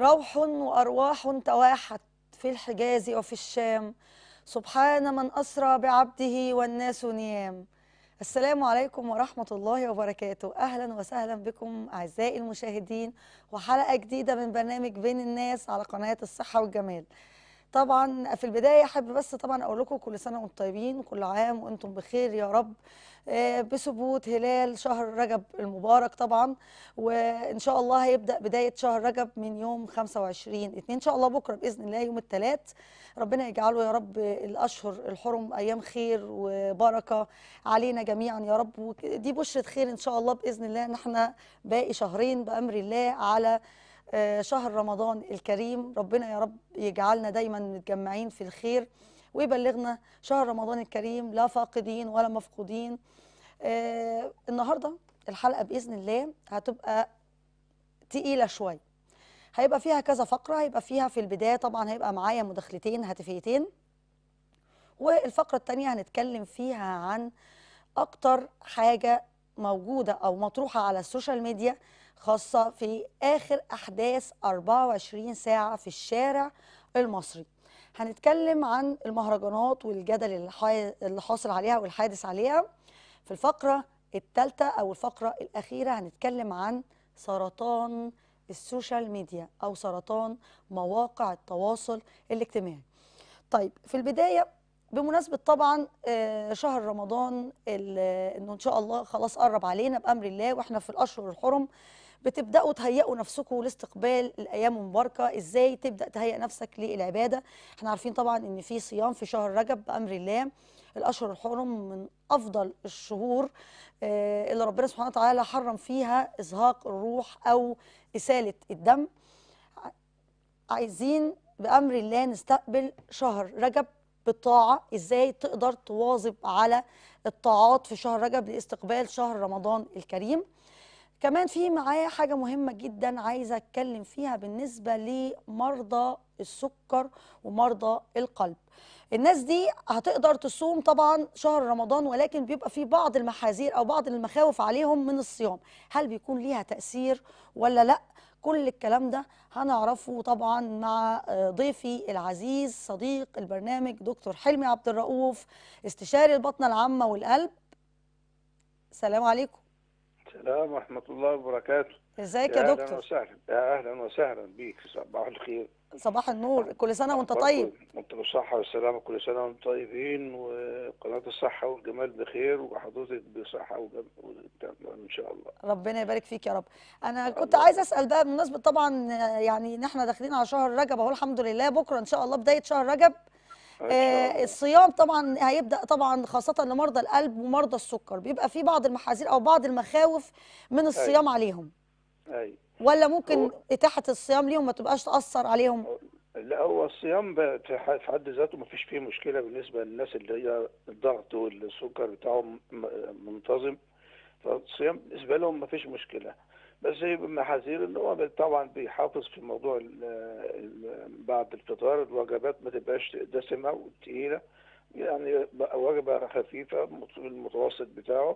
روح وأرواح تواحت في الحجاز وفي الشام سبحان من أسرى بعبده والناس نيام السلام عليكم ورحمة الله وبركاته أهلا وسهلا بكم أعزائي المشاهدين وحلقة جديدة من برنامج بين الناس على قناة الصحة والجمال طبعا في البداية أحب بس طبعا أقول لكم كل سنة وأنتم طيبين وكل عام وأنتم بخير يا رب آه، بثبوت هلال شهر رجب المبارك طبعا وإن شاء الله هيبدأ بداية شهر رجب من يوم 25 اتنين إن شاء الله بكرة بإذن الله يوم الثلاث ربنا يجعله يا رب الأشهر الحرم أيام خير وبركة علينا جميعا يا رب ودي بشرة خير إن شاء الله بإذن الله إن احنا باقي شهرين بأمر الله على آه، شهر رمضان الكريم ربنا يا رب يجعلنا دايما متجمعين في الخير ويبلغنا شهر رمضان الكريم لا فاقدين ولا مفقودين آه النهارده الحلقه باذن الله هتبقى تقيله شويه هيبقى فيها كذا فقره هيبقى فيها في البدايه طبعا هيبقى معايا مداخلتين هاتفيتين والفقره الثانيه هنتكلم فيها عن اكتر حاجه موجوده او مطروحه على السوشيال ميديا خاصه في اخر احداث 24 ساعه في الشارع المصري هنتكلم عن المهرجانات والجدل اللي حا- اللي حاصل عليها والحادث عليها في الفقرة الثالثة أو الفقرة الأخيرة هنتكلم عن سرطان السوشيال ميديا أو سرطان مواقع التواصل الاجتماعي طيب في البداية بمناسبة طبعا آه، شهر رمضان ال- انه ان شاء الله خلاص قرب علينا بأمر الله واحنا في الأشهر الحرم بتبدأوا تهيئوا نفسكم لاستقبال الأيام المباركة ازاي تبدأ تهيئ نفسك للعبادة احنا عارفين طبعا ان في صيام في شهر رجب بأمر الله الأشهر الحرم من أفضل الشهور آه، اللي ربنا سبحانه وتعالى حرم فيها إزهاق الروح أو إسالة الدم عايزين بأمر الله نستقبل شهر رجب بالطاعة ازاي تقدر تواظب على الطاعات في شهر رجب لاستقبال شهر رمضان الكريم كمان في معايا حاجة مهمة جدا عايزة اتكلم فيها بالنسبة لمرضى السكر ومرضى القلب الناس دي هتقدر تصوم طبعا شهر رمضان ولكن بيبقى في بعض المحاذير او بعض المخاوف عليهم من الصيام هل بيكون ليها تأثير ولا لا كل الكلام ده هنعرفه طبعا مع آه، ضيفي العزيز صديق البرنامج دكتور حلمي عبد الرؤوف استشاري البطنة العامة والقلب السلام عليكم السلام ورحمة الله وبركاته ازيك يا أهلا دكتور وسهلا يا أهلا وسهلا بيك صباح الخير صباح النور كل سنة وانت أخباركم؟ طيب وانتم بالصحة والسلامة كل سنة وانتم طيبين وقناة الصحة والجمال بخير وحضرتك بصحة وجمال إن شاء الله ربنا يبارك فيك يا رب انا كنت الله عايزه اسال بقى بمناسبه طبعا آه، يعني ان احنا داخلين على شهر رجب اهو الحمد لله بكره ان شاء الله بدايه شهر رجب إن شاء آه الله الصيام طبعا هيبدا طبعا خاصه لمرضى القلب ومرضى السكر بيبقى في بعض المحاذير او بعض المخاوف من الصيام عليهم أي ولا ممكن هو- اتاحه الصيام ليهم ما تبقاش تاثر عليهم لا هو الصيام ب- في ح- في حد ذاته ما فيش فيه مشكلة بالنسبة للناس اللي هي الضغط والسكر بتاعهم م- منتظم فالصيام بالنسبة لهم ما فيش مشكلة بس هي محاذير ان هو طبعا بيحافظ في موضوع ال- ال- بعد الفطار الوجبات ما تبقاش دسمة وتقيلة يعني بقى وجبة خفيفة مت- المتوسط بتاعه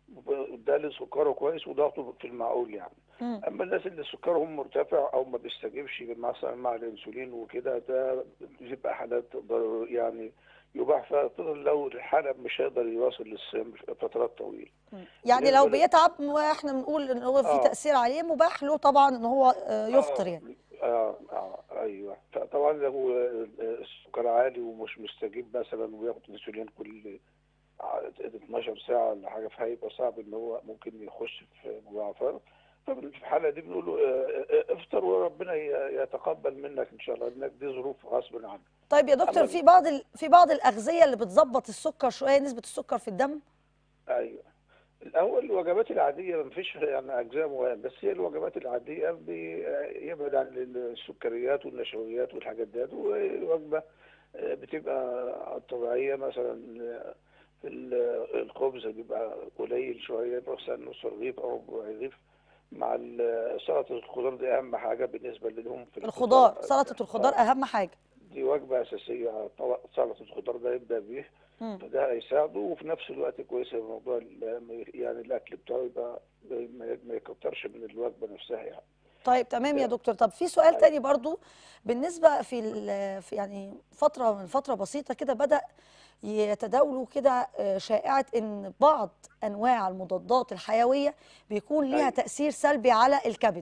ده اللي سكره كويس وضغطه في المعقول يعني مم. اما الناس اللي سكرهم مرتفع او ما بيستجيبش مثلا مع الانسولين وكده ده بيبقى حالات ضرر يعني يباح فيها الفطر لو الحالة مش هيقدر يواصل الصيام فترات طويلة مم. يعني بالنسبة لو لل- بيتعب واحنا بنقول ان هو في آه. تاثير عليه مباح له طبعا ان هو آه، يفطر آه، يعني اه اه ايوه فطبعا لو السكر عالي ومش مستجيب مثلا وياخد انسولين كل ع- 12 ساعه ولا حاجه فهيبقى صعب ان هو ممكن يخش في مضاعفات ففي الحاله دي بنقول له آه، آه، افطر وربنا ي- يتقبل منك ان شاء الله لانك دي ظروف غصب عنك طيب يا دكتور أما في بعض ال... في بعض الاغذيه اللي بتظبط السكر شويه نسبه السكر في الدم ايوه الاول الوجبات العاديه ما فيش يعني اجزاء معينه بس هي الوجبات العاديه بيبعد عن السكريات والنشويات والحاجات ديت ووجبه آه، بتبقى طبيعيه مثلا آه، في ال- الخبز بيبقى قليل شويه مثلا نص رغيف او ربع رغيف مع ال- سلطه الخضار دي اهم حاجه بالنسبه لهم في الخضار الفطار. سلطه الخضار آه، اهم حاجه دي وجبه اساسيه طبق سلطه الخضار ده يبدا بيه مم. فده هيساعده وفي نفس الوقت كويس موضوع ال- يعني الاكل بتاعه يبقى ما ما يكترش من الوجبه نفسها يعني طيب تمام يا دكتور طب في سؤال أيوة. تاني برضو بالنسبة في, ال- في يعني فترة من فترة بسيطة كده بدأ يتداولوا كده آه، شائعة إن بعض أنواع المضادات الحيوية بيكون ليها أيوة. تأثير سلبي على الكبد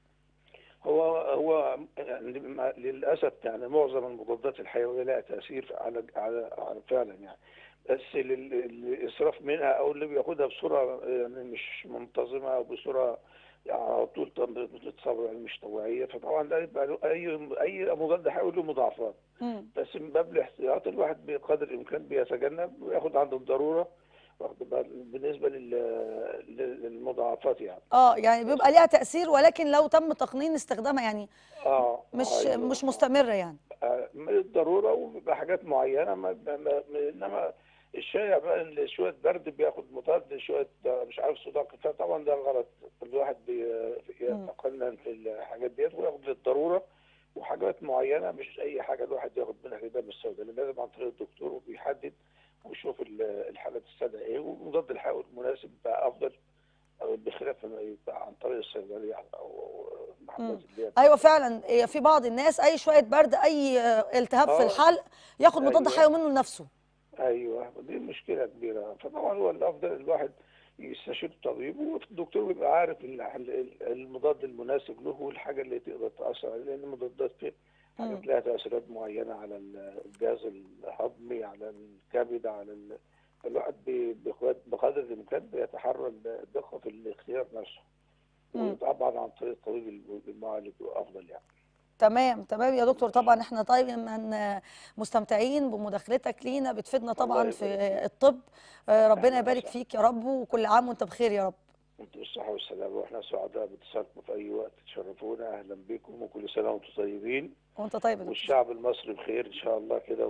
هو هو يعني مع- للاسف يعني معظم المضادات الحيويه لها تاثير على على, على فعلا يعني بس لل- الاسراف منها او اللي بياخدها بصوره يعني مش منتظمه او بصوره يعني على طول بتتصور يعني مش طبيعيه فطبعا ده يبقى له اي اي مضاد حيوي له مضاعفات مم. بس من باب الاحتياط الواحد بقدر الامكان بيتجنب وياخد عنده الضروره واخد بال- بالنسبه لل- لل- للمضاعفات يعني اه يعني بيبقى ليها تأثير ولكن لو تم تقنين استخدامها يعني اه مش أيوة. مش مستمرة يعني آه، من الضروره وبيبقى حاجات معينه ما ما- ما- انما الشائع بقى ان شويه برد بياخد مضاد شويه آه، مش عارف صداع كفايه طبعا ده غلط الواحد بي- يتقنن في الحاجات ديت وياخد للضروره وحاجات معينه مش اي حاجه الواحد ياخد منها كده بالسوداء لأن لازم عن طريق الدكتور وبيحدد ويشوف ال- الحاله تستدعي ايه والمضاد الحيوي المناسب بقى افضل أو بخلاف ما يبقى عن طريق الصيدليه او المحلات اللي هي ايوه فعلا هي في بعض الناس اي شوية برد اي آه، التهاب في آه. الحلق ياخد مضاد أيوة. حيوي منه لنفسه ايوه دي مشكله كبيره فطبعا هو الافضل الواحد يستشير طبيب والدكتور بيبقى عارف ال- ال- المضاد المناسب له والحاجه اللي تقدر تاثر عليه لان المضادات في مم. حاجات لها تاثيرات معينه على الجهاز الهضمي على الكبد على ال... الواحد بي- بقدر بقدر الامكان بيتحرى الدقه في الاختيار نفسه مم. وطبعا عن طريق الطبيب المعالج افضل يعني تمام تمام يا دكتور طبعا احنا دايما مستمتعين بمداخلتك لينا بتفيدنا طبعا الله في يبارك فيك. الطب آه، ربنا أهلا يبارك وسهلا. فيك يا رب وكل عام وانت بخير يا رب انتم بالصحة والسلامة واحنا سعداء باتصالكم في أي وقت تشرفونا أهلا بكم وكل سنة وأنتم طيبين وانت طيب يا دكتور والشعب المصري بخير إن شاء الله كده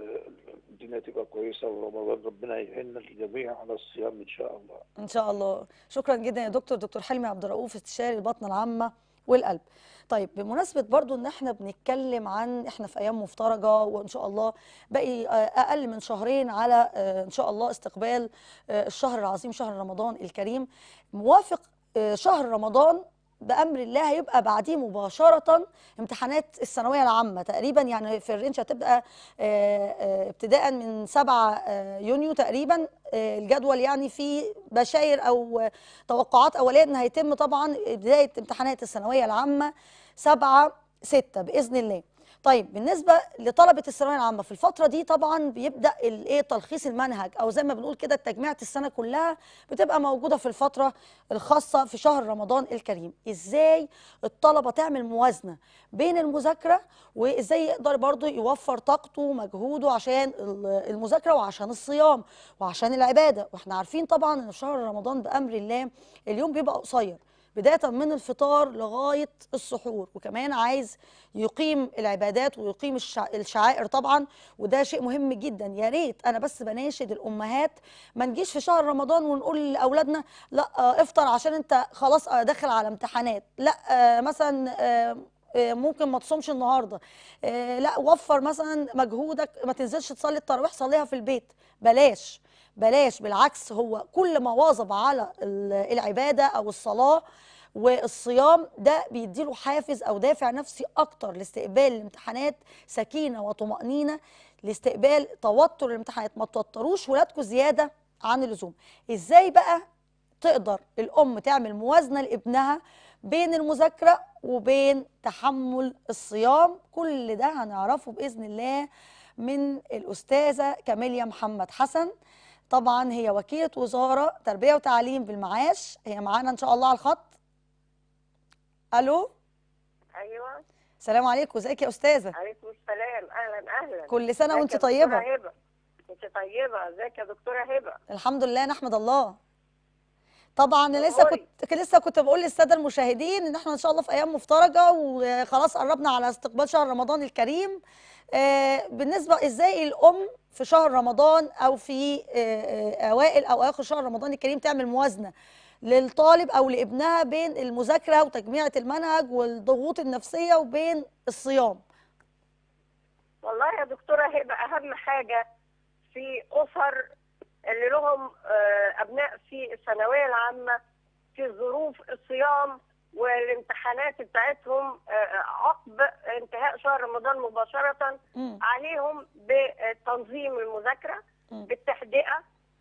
والدنيا تبقى كويسة ورمضان ربنا يعيننا الجميع على الصيام إن شاء الله ان شاء الله شكرا جدا يا دكتور دكتور حلمي عبد الرؤوف استشاري البطنه العامه والقلب طيب بمناسبه برضو ان احنا بنتكلم عن احنا في ايام مفترجه وان شاء الله باقي آه، اقل من شهرين على آه، ان شاء الله استقبال آه، الشهر العظيم شهر رمضان الكريم موافق آه، شهر رمضان بامر الله هيبقى بعديه مباشره امتحانات الثانويه العامه تقريبا يعني في الرينج هتبقى آه، آه، ابتداء من 7 آه، يونيو تقريبا آه، الجدول يعني فيه بشاير او آه، توقعات اوليه ان هيتم طبعا بدايه امتحانات الثانويه العامه 7 6 باذن الله طيب بالنسبه لطلبه الثانويه العامه في الفتره دي طبعا بيبدا الايه تلخيص المنهج او زي ما بنقول كده تجميعة السنه كلها بتبقى موجوده في الفتره الخاصه في شهر رمضان الكريم ازاي الطلبه تعمل موازنه بين المذاكره وازاي يقدر برضه يوفر طاقته ومجهوده عشان ال- المذاكره وعشان الصيام وعشان العباده واحنا عارفين طبعا ان في شهر رمضان بامر الله اليوم بيبقى قصير بداية من الفطار لغاية السحور وكمان عايز يقيم العبادات ويقيم الشع- الشعائر طبعا وده شيء مهم جدا يا ريت انا بس بناشد الامهات ما نجيش في شهر رمضان ونقول لاولادنا لا آه، افطر عشان انت خلاص آه، داخل على امتحانات لا آه، مثلا آه، آه، ممكن ما تصومش النهارده آه، لا وفر مثلا مجهودك ما تنزلش تصلي التراويح صليها في البيت بلاش بلاش بالعكس هو كل ما واظب على ال- العباده او الصلاه والصيام ده بيديله حافز او دافع نفسي اكتر لاستقبال الامتحانات سكينه وطمانينه لاستقبال توتر الامتحانات ما توتروش ولادكم زياده عن اللزوم ازاي بقى تقدر الام تعمل موازنه لابنها بين المذاكره وبين تحمل الصيام كل ده هنعرفه باذن الله من الاستاذه كاميليا محمد حسن طبعا هي وكيله وزاره تربيه وتعليم بالمعاش هي معانا ان شاء الله على الخط الو ايوه السلام عليكم ازيك يا استاذه عليكم السلام اهلا اهلا كل سنه ازيك وانت يا دكتورة طيبه هبه انت طيبه ازيك يا دكتوره هبه الحمد لله نحمد الله طبعا انا لسه أخبارك؟ كنت لسه كنت بقول للساده المشاهدين ان احنا ان شاء الله في ايام مفترجه وخلاص قربنا على استقبال شهر رمضان الكريم آه، بالنسبه ازاي الام في شهر رمضان او في آه، آه، اوائل او اخر شهر رمضان الكريم تعمل موازنه للطالب او لابنها بين المذاكره وتجميعة المنهج والضغوط النفسيه وبين الصيام والله يا دكتوره هبه اهم حاجه في اسر اللي لهم آه، ابناء في الثانويه العامه في ظروف الصيام والامتحانات بتاعتهم آه، عقب انتهاء شهر رمضان مباشرة مم. عليهم بتنظيم المذاكرة مم. بالتهدئة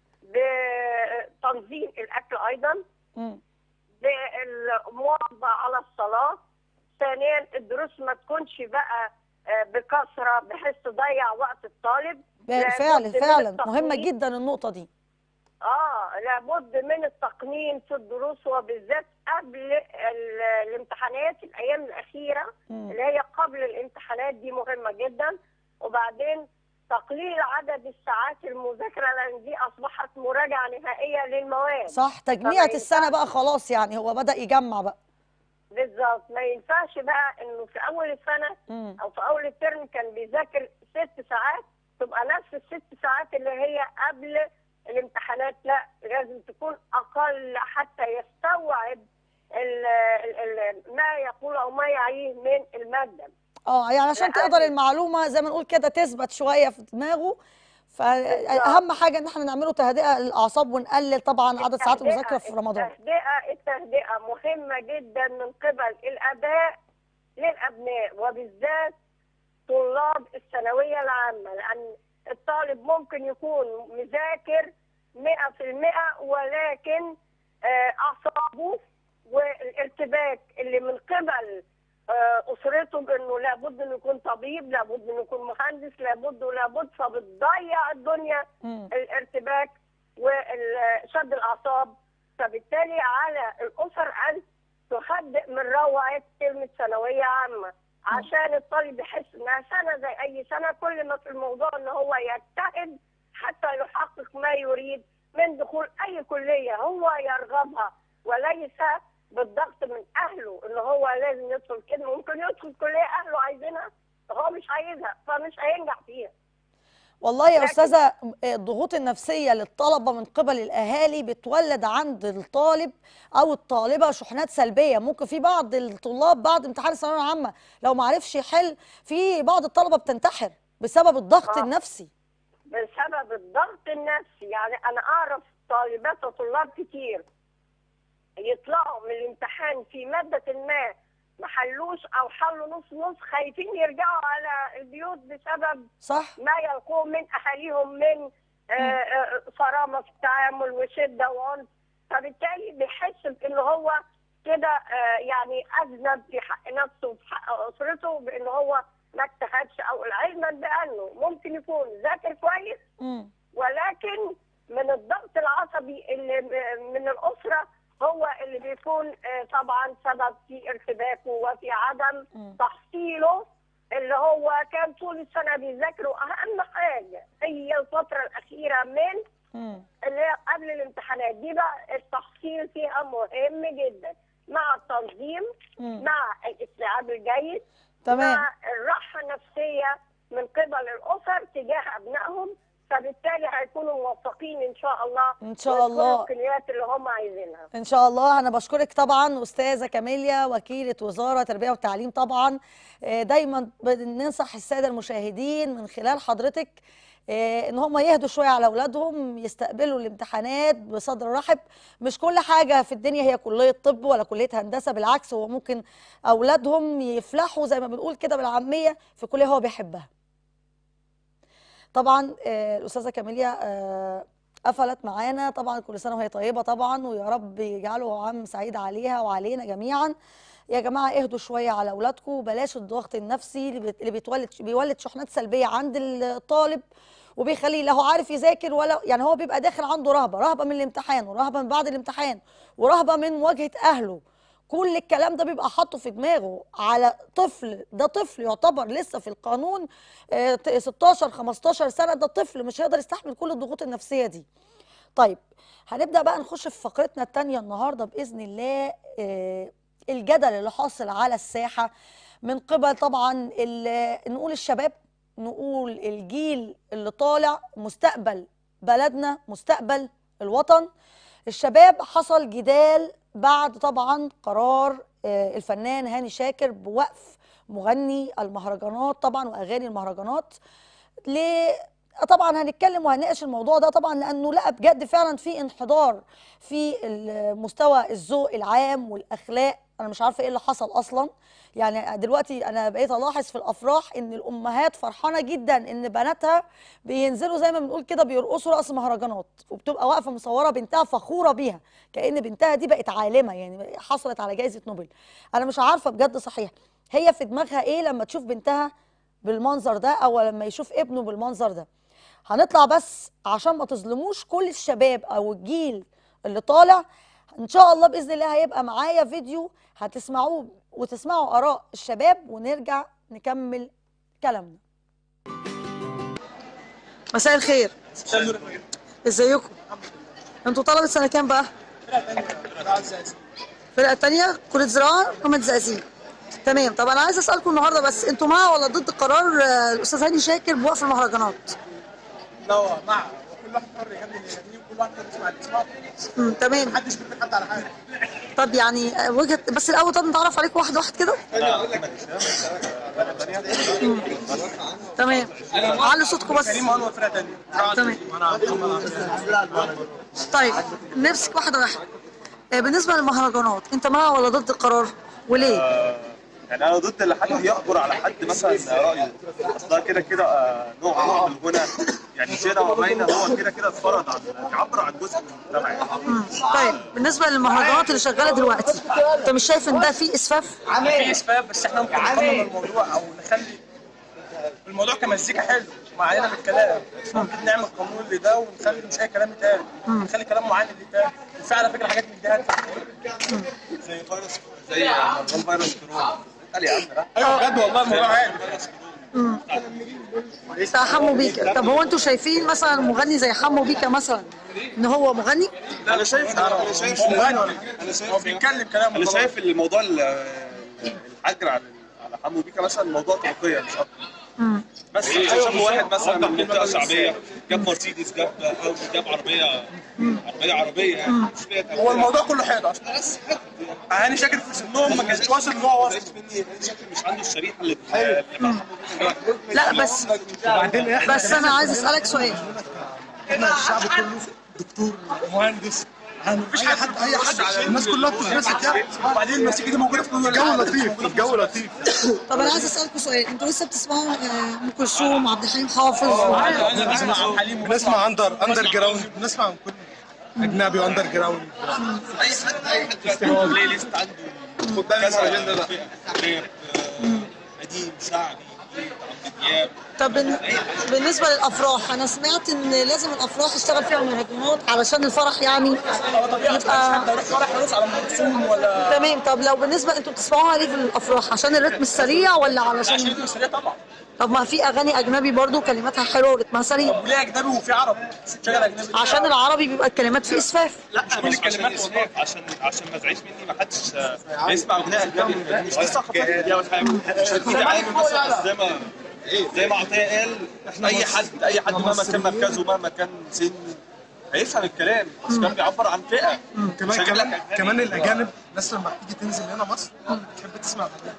بتنظيم الأكل أيضا مم. بالمواظبة على الصلاة ثانيا الدروس ما تكونش بقى آه، بكثرة بحيث تضيع وقت الطالب فعلا لابد من فعلا مهمة التقنين. جدا النقطة دي اه لابد من التقنين في الدروس وبالذات قبل ال- الامتحانات الايام الاخيره مم. اللي هي قبل الامتحانات دي مهمه جدا وبعدين تقليل عدد الساعات المذاكره لان دي اصبحت مراجعه نهائيه للمواد صح تجميعة فما السنة ينفعش. بقى خلاص يعني هو بدأ يجمع بقى بالظبط ما ينفعش بقى انه في اول السنه مم. او في اول الترم كان بيذاكر ست ساعات تبقى نفس الست ساعات اللي هي قبل الامتحانات لا لازم تكون اقل حتى يستوعب ال ال ال ما يقول او ما يعيه من الماده اه يعني عشان لا، تقدر أنا- المعلومة زي ما نقول كده تثبت شوية في دماغه فأهم حاجة إن احنا نعمله تهدئة للأعصاب ونقلل طبعا عدد ساعات التهدئة- المذاكرة في رمضان التهدئه التهدئه مهمه جدا من قبل الاباء للابناء وبالذات طلاب الثانويه العامه لان الطالب ممكن يكون مذاكر 100% ولكن آه، اعصابه والارتباك اللي من قبل آه، اسرته بانه لابد انه يكون طبيب لابد انه يكون مهندس لابد ولابد فبتضيع الدنيا مم. الارتباك وشد الاعصاب فبالتالي على الاسر ان تهدئ من روعه كلمه ثانويه عامه عشان الطالب يحس انها سنه زي اي سنه كل ما في الموضوع ان هو يجتهد حتى يحقق ما يريد من دخول اي كليه هو يرغبها وليس بالضغط من اهله ان هو لازم يدخل كده ممكن يدخل كليه اهله عايزينها هو مش عايزها فمش هينجح فيها والله يا لكن- أستاذة الضغوط النفسية للطلبة من قبل الأهالي بتولد عند الطالب أو الطالبة شحنات سلبية ممكن في بعض الطلاب بعد امتحان الثانوية العامة لو ما عرفش يحل في بعض الطلبة بتنتحر بسبب الضغط آه. النفسي بسبب الضغط النفسي يعني انا اعرف طالبات وطلاب كتير يطلعوا من الامتحان في مادة ما ما حلوش او حلوا نص نص خايفين يرجعوا على البيوت بسبب صح؟ ما يلقوه من اهاليهم من آه، آه، صرامه في التعامل وشده وعنف فبالتالي بيحس بان هو كده آه، يعني اذنب في حق نفسه وفي حق اسرته بان هو ما اجتهدش او علما بانه ممكن يكون ذاكر كويس مم. ولكن من الضغط العصبي اللي م- من الاسره هو اللي بيكون آه، طبعا سبب في ارتباكه وفي عدم مم. تحصيله اللي هو كان طول السنه بيذاكر واهم حاجه هي الفتره الاخيره من مم. اللي هي قبل الامتحانات دي بقى التحصيل فيها مهم جدا مع التنظيم مم. مع الاستيعاب الجيد تمام مع الراحه النفسيه من قبل الاسر تجاه ابنائهم فبالتالي هيكونوا موفقين ان شاء الله إن شاء ويدخلوا الله. الكليات اللي هم عايزينها ان شاء الله انا بشكرك طبعا استاذه كاميليا وكيله وزاره التربيه والتعليم طبعا آه، دايما بننصح الساده المشاهدين من خلال حضرتك آه، ان هم يهدوا شويه على اولادهم يستقبلوا الامتحانات بصدر رحب مش كل حاجه في الدنيا هي كليه طب ولا كليه هندسه بالعكس هو ممكن اولادهم يفلحوا زي ما بنقول كده بالعاميه في كليه هو بيحبها طبعا آه، الاستاذه كاميليا آه، قفلت معانا طبعا كل سنه وهي طيبه طبعا ويا رب يجعله عام سعيد عليها وعلينا جميعا يا جماعه اهدوا شويه على اولادكم بلاش الضغط النفسي اللي بت- اللي بيتولد بيولد شحنات سلبيه عند الطالب وبيخليه لا هو عارف يذاكر ولا يعني هو بيبقى داخل عنده رهبه رهبه من الامتحان ورهبه من بعد الامتحان ورهبه من مواجهه اهله كل الكلام ده بيبقى حاطه في دماغه على طفل ده طفل يعتبر لسه في القانون آه، ت- 16 15 سنه ده طفل مش هيقدر يستحمل كل الضغوط النفسيه دي طيب هنبدا بقى نخش في فقرتنا الثانيه النهارده باذن الله آه، الجدل اللي حاصل على الساحه من قبل طبعا ال- نقول الشباب نقول الجيل اللي طالع مستقبل بلدنا مستقبل الوطن الشباب حصل جدال بعد طبعا قرار آه، الفنان هاني شاكر بوقف مغني المهرجانات طبعا واغاني المهرجانات ليه طبعا هنتكلم وهنناقش الموضوع ده طبعا لانه لقى بجد فعلا في انحدار في ال- مستوى الذوق العام والاخلاق انا مش عارفه ايه اللي حصل اصلا يعني دلوقتي انا بقيت الاحظ في الافراح ان الامهات فرحانه جدا ان بناتها بينزلوا زي ما بنقول كده بيرقصوا رقص مهرجانات وبتبقى واقفه مصوره بنتها فخوره بيها كان بنتها دي بقت عالمه يعني حصلت على جائزه نوبل انا مش عارفه بجد صحيح هي في دماغها ايه لما تشوف بنتها بالمنظر ده او لما يشوف ابنه بالمنظر ده هنطلع بس عشان ما تظلموش كل الشباب او الجيل اللي طالع ان شاء الله باذن الله هيبقى معايا فيديو هتسمعوه وتسمعوا اراء الشباب ونرجع نكمل كلامنا مساء الخير ازيكم انتوا طلبة سنة كام بقى؟ فرقة تانية كلية زراعة محمد زقازيق تمام طب انا عايز اسالكم النهارده بس انتوا مع ولا ضد قرار آه، الاستاذ هاني شاكر بوقف المهرجانات؟ لا هو مع كل واحد حر يغني اللي يغنيه وكل واحد حر يسمع اللي يسمعه مم، تمام محدش بيقول حد على حاجه طب يعني آه، وجهة بس الاول طب نتعرف عليكم واحد واحد كده مم. تمام علوا صوتكم بس كريم انور فرقه ثانيه تمام انا محمد طيب نمسك واحده واحده آه، بالنسبه للمهرجانات انت مع ولا ضد القرار وليه؟ يعني انا ضد اللي حد يقبر على حد مثلا رايه اصلا كده كده آه، نوع نوع من الغنى يعني شئنا وابينا هو كده كده اتفرض عن بيعبر عن جزء من المجتمع يعني. مم. طيب بالنسبه للمهرجانات اللي شغاله دلوقتي انت مش شايف ان ده فيه اسفاف؟ في اسباب بس احنا ممكن نقنن الموضوع او نخلي الموضوع كمزيكا حلو ما علينا بالكلام ممكن نعمل قانون لده ونخلي مش اي كلام يتقال نخلي كلام معين اللي يتقال وفي على فكره حاجات من دي زي فيروس زي مهرجان فيروس كورونا قال يا عم لا ايوه بجد والله الموضوع عادي بتاع حمو بيكا طب هو انتوا شايفين مثلا مغني زي حمو بيكا مثلا ان هو مغني؟ انا شايف انا شايف مش مغني ولا انا هو شايف بيتكلم كلام انا شايف ان الموضوع ال- الحجر على على حمو بيكا مثلا موضوع طبقيه مش اكتر مم. بس شافوا واحد مثلا من منطقه شعبيه جاب مرسيدس جاب او جاب عربيه عربيه عربيه يعني مش فيها هو الموضوع كله حلو اصلا بس هاني شاكر في سنهم ما كانش واصل ان هو واصل مني شكل مش عنده الشريحه اللي اللي مع حمو بيكا دلوقتي. لا بس بس انا عايز اسالك سؤال احنا الشعب كله دكتور مهندس مفيش اي حد اي حد الناس كلها بتتمسك يعني وبعدين المزيكا دي موجوده في كل الجو لطيف الجو لطيف طب انا عايز اسالكم سؤال انتوا لسه بتسمعوا آه، ام كلثوم عبد الحليم حافظ انا بسمع عبد الحليم بنسمع اندر اندر جراوند بنسمع من كل اجنبي واندر جراوند اي حد اي حد دلوقتي عنده بلاي ليست عنده كذا اجنده ده راب آه، قديم شعبي جديد عبد دياب طب بن- بالنسبه للافراح انا سمعت ان لازم الافراح يشتغل فيها مهرجانات علشان الفرح يعني يبقى حد يروح فرح يرقص على ام كلثوم ولا تمام طب لو بالنسبه انتوا بتسمعوها ليه في الافراح عشان الريتم السريع ولا عشان علشان رتم سريع طبعا طب ما في اغاني اجنبي برضو كلماتها حلوه ورتمها سريع وليه اجنبي وفي عربي شغل اجنبي عشان العربي بيبقى الكلمات فيه اسفاف لا مش كل عشان الكلمات اسفاف عشان عشان ما تزعيش مني ما حدش آه، بيسمع اغنيه اجنبي مش دي ثقافه دي اول حاجه مش هتيجي عامل مثلا زي ما زي ما عطيه قال اي حد اي حد مهما كان مركزه مهما كان سنه هيفهم الكلام بس كان بيعبر عن فئه كمان شغال كمان لك أجنبي. كمان الاجانب الناس لما بتيجي تنزل هنا مصر بتحب تسمع اغاني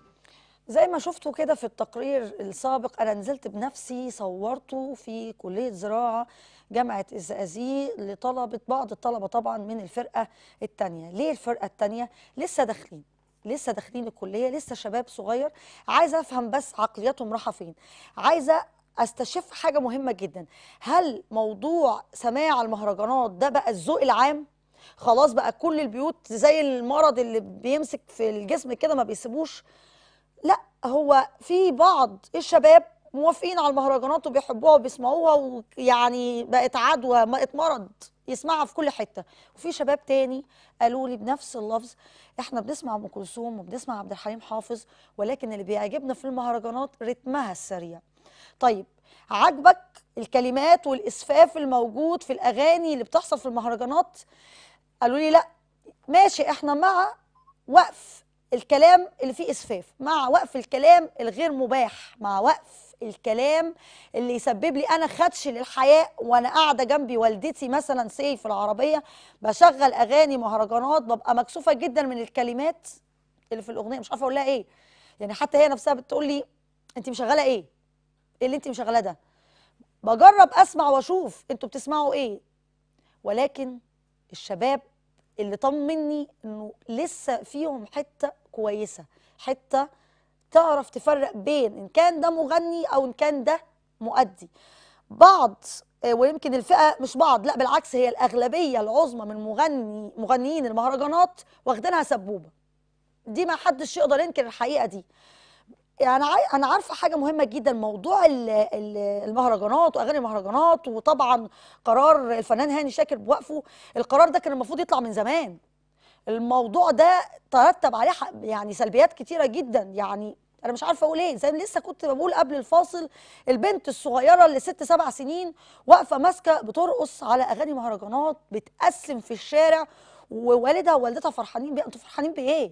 زي ما شفتوا كده في التقرير السابق انا نزلت بنفسي صورته في كليه زراعه جامعه الزقازيق لطلبه بعض الطلبه طبعا من الفرقه الثانيه ليه الفرقه الثانيه لسه داخلين لسه داخلين الكليه لسه شباب صغير عايزه افهم بس عقلياتهم رايحه فين عايزه استشف حاجه مهمه جدا هل موضوع سماع المهرجانات ده بقى الذوق العام خلاص بقى كل البيوت زي المرض اللي بيمسك في الجسم كده ما بيسيبوش لا هو في بعض الشباب موافقين على المهرجانات وبيحبوها وبيسمعوها ويعني بقت عدوى بقت مرض يسمعها في كل حته وفي شباب تاني قالوا لي بنفس اللفظ احنا بنسمع ام كلثوم وبنسمع عبد الحليم حافظ ولكن اللي بيعجبنا في المهرجانات رتمها السريع طيب عجبك الكلمات والاسفاف الموجود في الاغاني اللي بتحصل في المهرجانات قالوا لي لا ماشي احنا مع وقف الكلام اللي فيه اسفاف مع وقف الكلام الغير مباح مع وقف الكلام اللي يسبب لي انا خدش للحياه وانا قاعده جنبي والدتي مثلا سي في العربيه بشغل اغاني مهرجانات ببقى مكسوفه جدا من الكلمات اللي في الاغنيه مش عارفه اقول لها ايه يعني حتى هي نفسها بتقول لي انت مشغله ايه ايه اللي انت مشغلاه ده بجرب اسمع واشوف انتوا بتسمعوا ايه ولكن الشباب اللي طمني انه لسه فيهم حته كويسه حته تعرف تفرق بين ان كان ده مغني او ان كان ده مؤدي بعض آه، ويمكن الفئه مش بعض لا بالعكس هي الاغلبيه العظمى من مغني مغنيين المهرجانات واخدينها سبوبه دي ما حدش يقدر ينكر الحقيقه دي يعني عاي- انا عارفه حاجه مهمه جدا موضوع ال- ال- المهرجانات واغاني المهرجانات وطبعا قرار الفنان هاني شاكر بوقفه القرار ده كان المفروض يطلع من زمان الموضوع ده ترتب عليه ح- يعني سلبيات كتيره جدا يعني انا مش عارفه اقول ايه زي ما لسه كنت بقول قبل الفاصل البنت الصغيره اللي ست سبع سنين واقفه ماسكه بترقص على اغاني مهرجانات بتقسم في الشارع ووالدها ووالدتها فرحانين بيها انتوا فرحانين بايه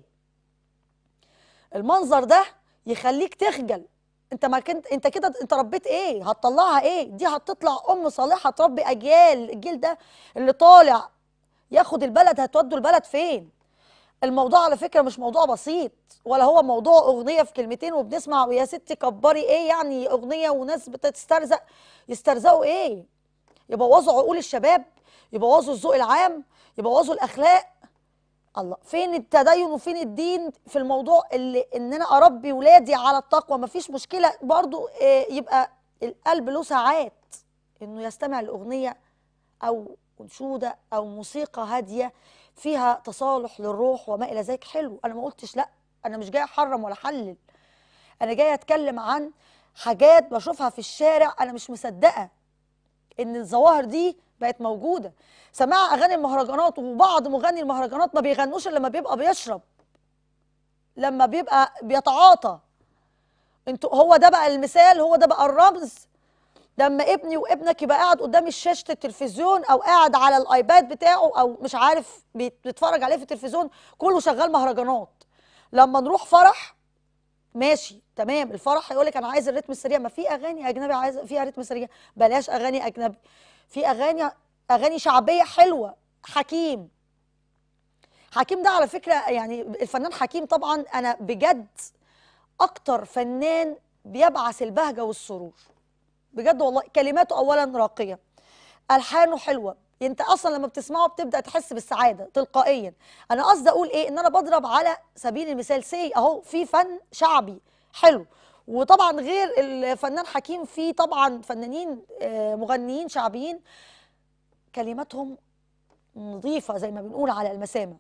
المنظر ده يخليك تخجل انت ما كنت انت كده انت ربيت ايه هتطلعها ايه دي هتطلع ام صالحه تربي اجيال الجيل ده اللي طالع ياخد البلد هتودوا البلد فين الموضوع على فكره مش موضوع بسيط ولا هو موضوع اغنيه في كلمتين وبنسمع ويا ستي كبري ايه يعني اغنيه وناس بتسترزق يسترزقوا ايه يبوظوا عقول الشباب يبوظوا الذوق العام يبوظوا الاخلاق الله فين التدين وفين الدين في الموضوع اللي ان انا اربي ولادي على التقوى مفيش مشكله برضو آه، يبقى القلب له ساعات انه يستمع لاغنيه او انشوده او موسيقى هاديه فيها تصالح للروح وما الى ذلك حلو انا ما قلتش لا انا مش جايه احرم ولا احلل انا جايه اتكلم عن حاجات بشوفها في الشارع انا مش مصدقه ان الظواهر دي بقت موجوده سماع اغاني المهرجانات وبعض مغني المهرجانات ما بيغنوش الا لما بيبقى بيشرب لما بيبقى بيتعاطى انتوا هو ده بقى المثال هو ده بقى الرمز لما ابني وابنك يبقى قاعد قدام شاشه التلفزيون او قاعد على الايباد بتاعه او مش عارف بيت- بيتفرج عليه في التلفزيون كله شغال مهرجانات لما نروح فرح ماشي تمام الفرح هيقول لك انا عايز الريتم السريع ما في اغاني اجنبي عايز فيها رتم سريع بلاش اغاني اجنبي في اغاني اغاني شعبيه حلوه حكيم حكيم ده على فكره يعني الفنان حكيم طبعا انا بجد اكتر فنان بيبعث البهجه والسرور بجد والله كلماته اولا راقيه الحانه حلوه انت اصلا لما بتسمعه بتبدا تحس بالسعاده تلقائيا انا قصدي اقول ايه ان انا بضرب على سبيل المثال سي اهو في فن شعبي حلو وطبعا غير الفنان حكيم في طبعا فنانين آه، مغنيين شعبيين كلماتهم نظيفه زي ما بنقول على المسامع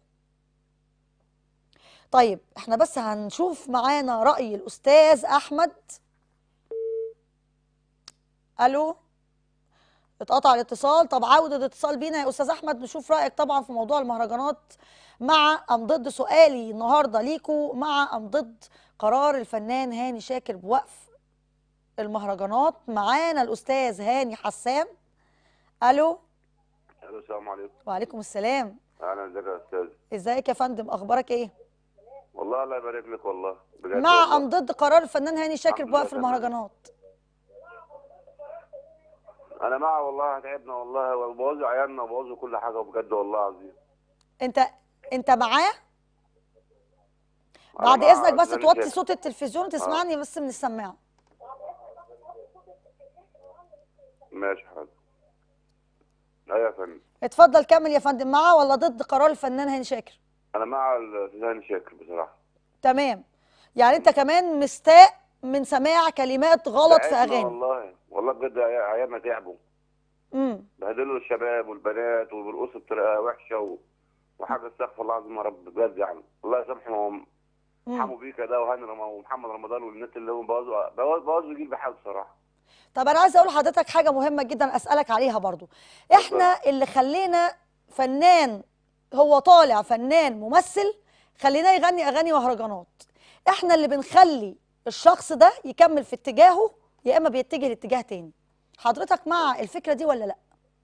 طيب احنا بس هنشوف معانا راي الاستاذ احمد الو اتقطع الاتصال طب عاود الاتصال بينا يا استاذ احمد نشوف رايك طبعا في موضوع المهرجانات مع ام ضد سؤالي النهارده ليكو مع ام ضد قرار الفنان هاني شاكر بوقف المهرجانات معانا الاستاذ هاني حسان الو الو السلام عليكم وعليكم السلام اهلا ازيك يا استاذ ازيك يا فندم اخبارك ايه والله الله يبارك لك والله بجد مع والله. ام ضد قرار الفنان هاني شاكر الحمد لله بوقف تمام. المهرجانات انا مع والله تعبنا والله وبوظوا عيالنا وبوظوا كل حاجه بجد والله العظيم انت انت معاه أنا بعد مع اذنك بس هاني توطي شاكر. صوت التلفزيون تسمعني بس من السماعه ماشي حاضر ايوه يا فندم اتفضل كمل يا فندم معاه ولا ضد قرار الفنان هاني شاكر انا مع الاستاذ هاني شاكر بصراحه تمام يعني انت كمان مستاء من سماع كلمات غلط في تعبنا اغاني والله والله بجد عي- عيالنا تعبوا امم بهدلوا الشباب والبنات وبيرقصوا بطريقه وحشه و... وحاجه استغفر الله العظيم يا رب بجد يعني الله يسامحهم حمو بيكا ده وهاني رم- ومحمد رمضان والناس اللي هم بوظوا بوظوا جيل بحال بصراحه طب انا عايزه اقول لحضرتك حاجه مهمه جدا اسالك عليها برضو احنا اللي خلينا فنان هو طالع فنان ممثل خليناه يغني اغاني مهرجانات احنا اللي بنخلي الشخص ده يكمل في اتجاهه يا اما بيتجه لاتجاه تاني حضرتك مع الفكره دي ولا لا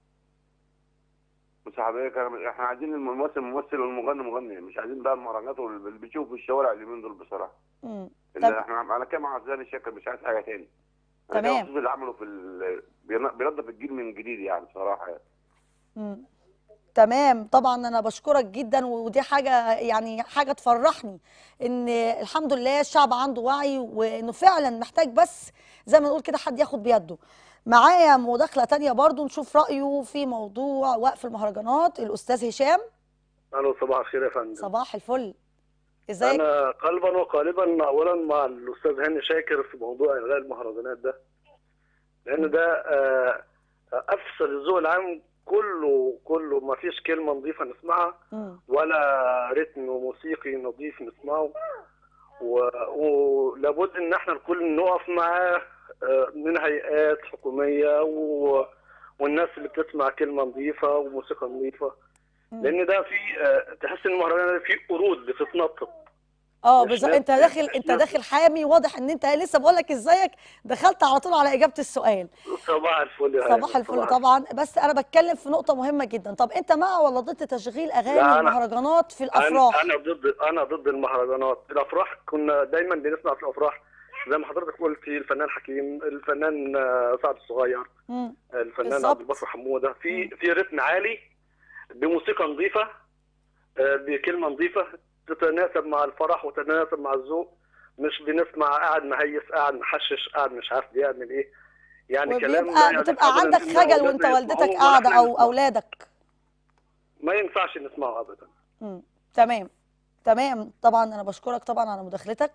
بص يا حضرتك أنا- احنا عايزين الممثل ممثل والمغني مغني مش عايزين بقى المهرجانات واللي بنشوفه في الشوارع اليومين دول بصراحه امم اللي طب احنا انا كام مع زاني الشكل مش عايز حاجه تاني أنا تمام. كده مبسوط اللي عمله في ال... بين- بينظف الجيل من جديد يعني بصراحه يعني. مم. تمام طبعا انا بشكرك جدا ودي حاجه يعني حاجه تفرحني ان الحمد لله الشعب عنده وعي وانه فعلا محتاج بس زي ما نقول كده حد ياخد بيده معايا مداخله تانية برضو نشوف رايه في موضوع وقف المهرجانات الاستاذ هشام الو صباح الخير يا فندم صباح الفل ازيك انا قلبا وقالبا اولا مع الاستاذ هاني شاكر في موضوع الغاء المهرجانات ده لان ده آه، افسد الذوق العام كله كله ما فيش كلمه نظيفه نسمعها مم. ولا رتم موسيقي نظيف نسمعه و- ولابد ان احنا الكل نقف معاه آه، من هيئات حكوميه و... والناس اللي بتسمع كلمه نظيفه وموسيقى نظيفه مم. لان ده في آه، تحس ان المهرجان ده فيه قرود بتتنطط اه مش بالظبط ناس- انت داخل مش انت ناس- داخل حامي واضح ان انت لسه بقول لك ازيك دخلت على طول على اجابه السؤال صباح الفل يا هاني، صباح الفل طبعا بس انا بتكلم في نقطه مهمه جدا طب انت مع ولا ضد تشغيل اغاني لا، أنا- المهرجانات في انا الافراح انا ضد انا ضد المهرجانات الافراح كنا دايما بنسمع في الافراح زي ما حضرتك قلتي الفنان حكيم الفنان آه، سعد الصغير مم. الفنان بالظبط. عبد الباسط حموده في في رتم عالي بموسيقى نظيفه آه، بكلمه نظيفه تتناسب مع الفرح وتتناسب مع الذوق مش بنسمع قاعد مهيس قاعد محشش قاعد مش عارف بيعمل ايه يعني كلام لا وبيبقى يعني بتبقى أبداً عندك إن خجل أولادنا وانت يسمعوه والدتك ولا قاعده إحنا او نسمعه. اولادك ما ينفعش نسمعه ابدا مم. تمام تمام طبعا انا بشكرك طبعا على مداخلتك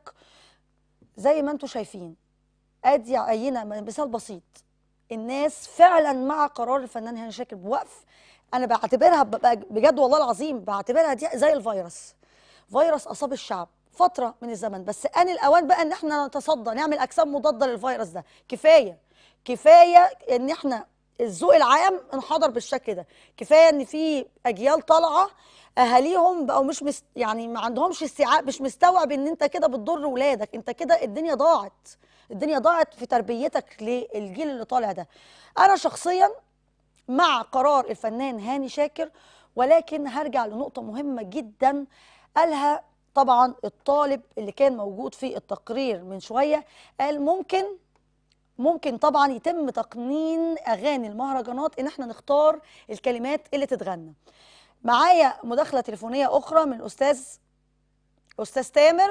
زي ما انتم شايفين ادي عينه مثال بسيط الناس فعلا مع قرار الفنان هاني شاكر بوقف انا بعتبرها ب- ب- بجد والله العظيم بعتبرها دي زي الفيروس فيروس اصاب الشعب فتره من الزمن بس ان الاوان بقى ان احنا نتصدى نعمل اجسام مضاده للفيروس ده كفايه كفايه ان احنا الذوق العام انحدر بالشكل ده كفايه ان في اجيال طالعه اهاليهم بقوا مش مست يعني ما عندهمش استيعاب مش مستوعب ان انت كده بتضر ولادك انت كده الدنيا ضاعت الدنيا ضاعت في تربيتك للجيل اللي طالع ده انا شخصيا مع قرار الفنان هاني شاكر ولكن هرجع لنقطة مهمة جدا قالها طبعا الطالب اللي كان موجود في التقرير من شوية قال ممكن ممكن طبعا يتم تقنين اغاني المهرجانات ان احنا نختار الكلمات اللي تتغنى معايا مداخلة تليفونية اخرى من الاستاذ استاذ تامر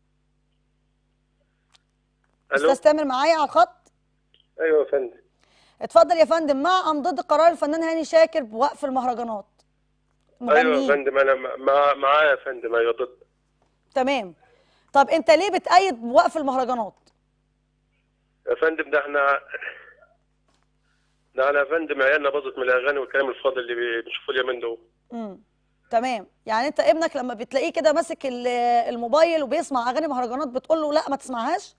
الو استاذ تامر معايا على الخط ايوه يا فندم اتفضل يا فندم مع ام ضد قرار الفنان هاني شاكر بوقف المهرجانات ايوه يا مغنيين فندم انا مع معايا يا فندم ايوه ضد تمام طب انت ليه بتأيد بوقف المهرجانات يا فندم ده احنا ده انا يا فندم عيالنا باظت من الاغاني والكلام الفاضي اللي بنشوفه اليومين دول امم تمام يعني انت ابنك لما بتلاقيه كده ماسك ال- الموبايل وبيسمع اغاني مهرجانات بتقول له لا ما تسمعهاش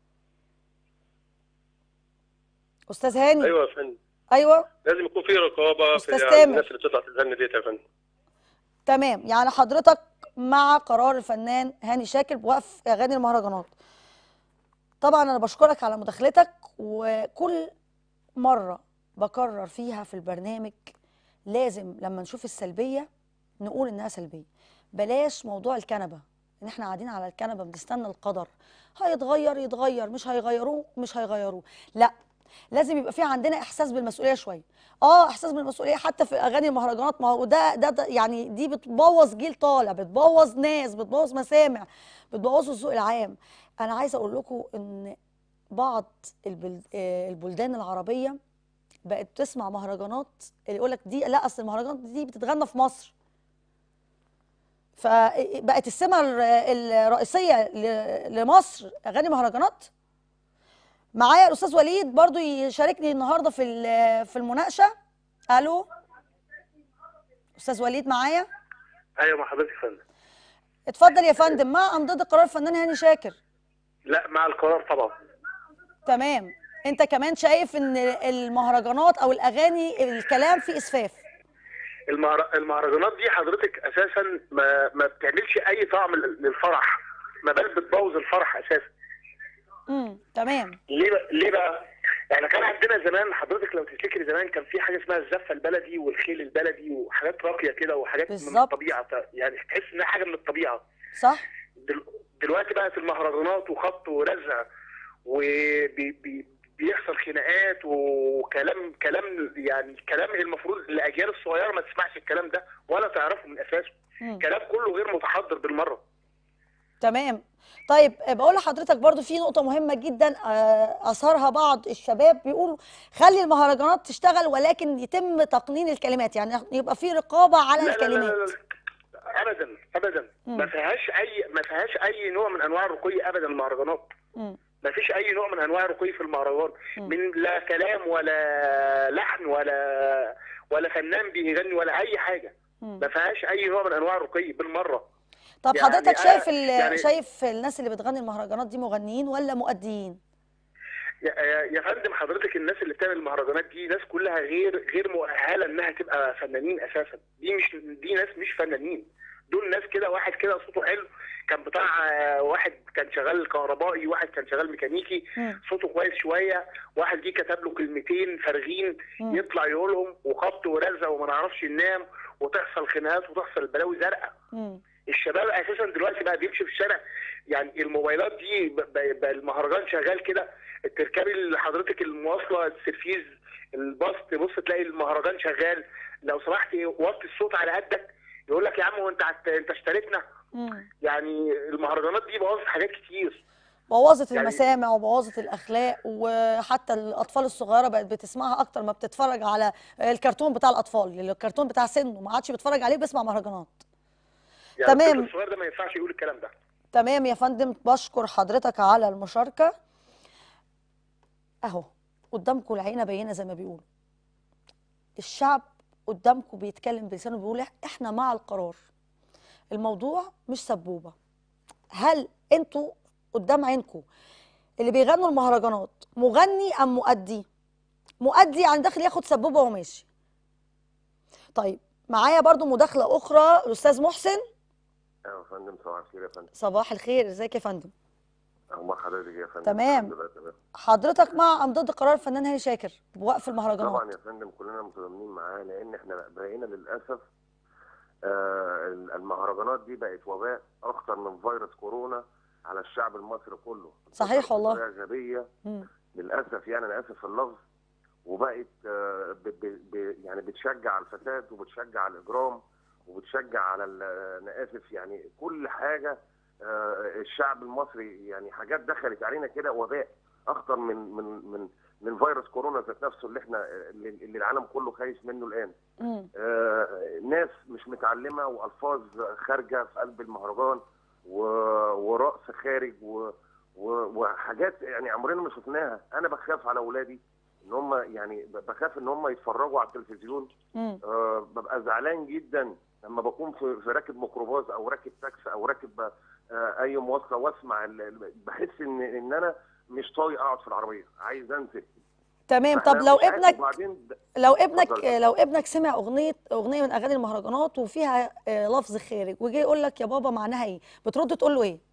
استاذ هاني ايوه يا فندم ايوه لازم يكون في رقابه في أستاذ يعني تامر. الناس اللي بتطلع تغني ديت يا فندم تمام يعني حضرتك مع قرار الفنان هاني شاكر بوقف اغاني المهرجانات طبعا انا بشكرك على مداخلتك وكل مره بكرر فيها في البرنامج لازم لما نشوف السلبيه نقول انها سلبيه بلاش موضوع الكنبه ان احنا قاعدين على الكنبه بنستنى القدر هيتغير يتغير مش هيغيروه مش هيغيروه لا لازم يبقى في عندنا احساس بالمسؤوليه شويه اه احساس بالمسؤوليه حتى في اغاني المهرجانات ما هو ده, ده ده يعني دي بتبوظ جيل طالع بتبوظ ناس بتبوظ مسامع بتبوظ الذوق العام انا عايزه اقول لكم ان بعض البلد آه، البلدان العربيه بقت تسمع مهرجانات اللي يقول لك دي لا اصل المهرجانات دي بتتغنى في مصر فبقت السمه الر- الرئيسيه ل- لمصر اغاني مهرجانات معايا الاستاذ وليد برضو يشاركني النهارده في ال- في المناقشه الو استاذ وليد معايا ايوه مع حضرتك يا فندم اتفضل يا فندم مع ام ضد قرار الفنان هاني شاكر لا مع القرار طبعا تمام انت كمان شايف ان المهرجانات او الاغاني الكلام فيه اسفاف المهر... المهرجانات دي حضرتك اساسا ما ما بتعملش اي طعم لل- للفرح ما بل بتبوظ الفرح اساسا امم تمام ليه بقى ليه بقى احنا كان عندنا زمان حضرتك لو تفتكري زمان كان في حاجه اسمها الزفه البلدي والخيل البلدي وحاجات راقيه كده وحاجات من بالظبط. الطبيعه يعني تحس انها حاجه من الطبيعه صح دل... دلوقتي بقت المهرجانات وخبط ورزع وبيحصل خناقات وكلام كلام يعني كلام المفروض الاجيال الصغيره ما تسمعش الكلام ده ولا تعرفه من اساسه مم. كلام كله غير متحضر بالمره تمام طيب بقول لحضرتك برضو في نقطة مهمة جدا آه، أثارها بعض الشباب بيقولوا خلي المهرجانات تشتغل ولكن يتم تقنين الكلمات يعني يبقى في رقابة على لا لا لا لا الكلمات لا. ابدا ابدا ما فيهاش اي ما فيهاش اي نوع من انواع الرقي ابدا المهرجانات مم. ما فيش اي نوع من انواع الرقي في المهرجان من لا كلام ولا لحن ولا ولا فنان بيغني ولا اي حاجه مم. ما فيهاش اي نوع من انواع الرقي بالمره طب يعني حضرتك أنا- شايف ال... يعني- شايف الناس اللي بتغني المهرجانات دي مغنيين ولا مؤديين يا يا فندم حضرتك الناس اللي بتعمل المهرجانات دي ناس كلها غير غير مؤهله انها تبقى فنانين اساسا دي مش دي ناس مش فنانين دول ناس كده واحد كده صوته حلو كان بتاع آه، واحد كان شغال كهربائي واحد كان شغال ميكانيكي مم. صوته كويس شويه واحد جه كتب له كلمتين فارغين مم. يطلع يقولهم وخبط ورزع وما نعرفش ننام وتحصل خناقات وتحصل بلاوي زرقاء مم. الشباب اساسا دلوقتي بقى بيمشي في الشارع يعني الموبايلات دي ب- ب- بقى المهرجان شغال كده تركبي حضرتك المواصله السرفيز الباص تبص تلاقي المهرجان شغال لو سمحت وطي الصوت على قدك يقول لك يا عم هو انت عت- انت اشتريتنا مم. يعني المهرجانات دي بوظت حاجات كتير بوظت يعني- المسامع وبوظت الاخلاق وحتى الاطفال الصغيره بقت بتسمعها اكتر ما بتتفرج على الكرتون بتاع الاطفال الكرتون بتاع سنه ما عادش بيتفرج عليه بيسمع مهرجانات يعني تمام. الطفل الصغير ده ما ينفعش يقول الكلام ده تمام يا فندم بشكر حضرتك على المشاركه اهو قدامكم العينه بينه زي ما بيقولوا الشعب قدامكم بيتكلم بلسانه بيقول احنا مع القرار الموضوع مش سبوبه هل انتوا قدام عينكم اللي بيغنوا المهرجانات مغني ام مؤدي مؤدي يعني داخل ياخد سبوبه وماشي طيب معايا برضو مداخله اخرى الاستاذ محسن ايوه يا فندم صباح الخير يا فندم صباح الخير ازيك يا فندم اخبار حضرتك يا فندم تمام. الحمد لله تمام حضرتك مع ام ضد قرار الفنان هاني شاكر بوقف المهرجانات طبعا يا فندم كلنا متضامنين معاه لان احنا بقينا للاسف آه المهرجانات دي بقت وباء اخطر من فيروس كورونا على الشعب المصري كله صحيح والله. بطريقة غبيه مم. للاسف يعني انا اسف في اللفظ وبقت آه ب ب ب يعني بتشجع على الفساد وبتشجع على الاجرام وبتشجع على ال- انا اسف يعني كل حاجه آه الشعب المصري يعني حاجات دخلت علينا كده وباء اخطر من من من من فيروس كورونا ذات نفسه اللي احنا اللي اللي العالم كله خايف منه الان مم. آه، ناس مش متعلمه والفاظ خارجه في قلب المهرجان و- ورقص خارج و- و- وحاجات يعني عمرنا ما شفناها انا بخاف على اولادي ان هم يعني ب- بخاف ان هم يتفرجوا على التلفزيون مم. آه، ببقى زعلان جدا لما بكون في في راكب ميكروباص او راكب تاكسي او راكب آه، اي مواصله واسمع ال- ال- بحس ان ان انا مش طايق اقعد في العربيه عايز انزل تمام طب فأنا لو مش عارف ابنك وبعدين د- لو ابنك اتفضل. لو ابنك سمع اغنيه اغنيه من اغاني المهرجانات وفيها آه، لفظ خارج وجي يقول لك يا بابا معناها ايه بترد تقول له ايه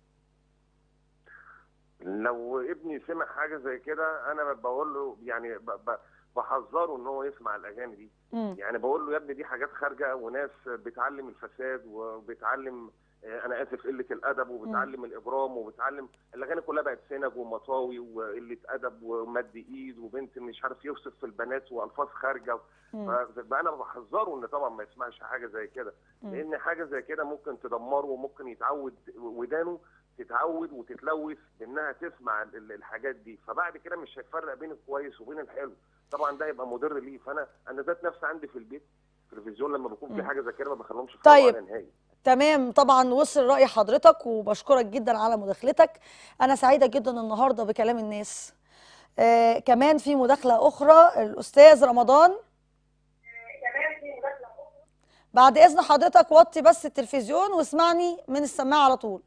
لو ابني سمع حاجه زي كده انا بقول له يعني ب- ب- بحذره ان هو يسمع الاغاني دي مم. يعني بقول له يا ابني دي حاجات خارجه وناس بتعلم الفساد وبتعلم آه، انا اسف قله الادب وبتعلم الاجرام وبتعلم الاغاني كلها بقت سنج ومطاوي وقله ادب ومد ايد وبنت مش عارف يوصف في البنات والفاظ خارجه مم. فبقى انا بحذره ان طبعا ما يسمعش حاجه زي كده مم. لان حاجه زي كده ممكن تدمره وممكن يتعود ودانه تتعود وتتلوث بانها تسمع ال- ال- الحاجات دي فبعد كده مش هيفرق بين الكويس وبين الحلو طبعا ده يبقى مضر ليه فانا انا ذات نفسي عندي في البيت التلفزيون لما بيكون في مم. حاجه زي كده ما بخليهمش يتفرجوا طيب. على نهائي تمام طبعا وصل رأي حضرتك وبشكرك جدا على مداخلتك أنا سعيدة جدا النهاردة بكلام الناس آه كمان في مداخلة أخرى الأستاذ رمضان بعد إذن حضرتك وطي بس التلفزيون واسمعني من السماعة على طول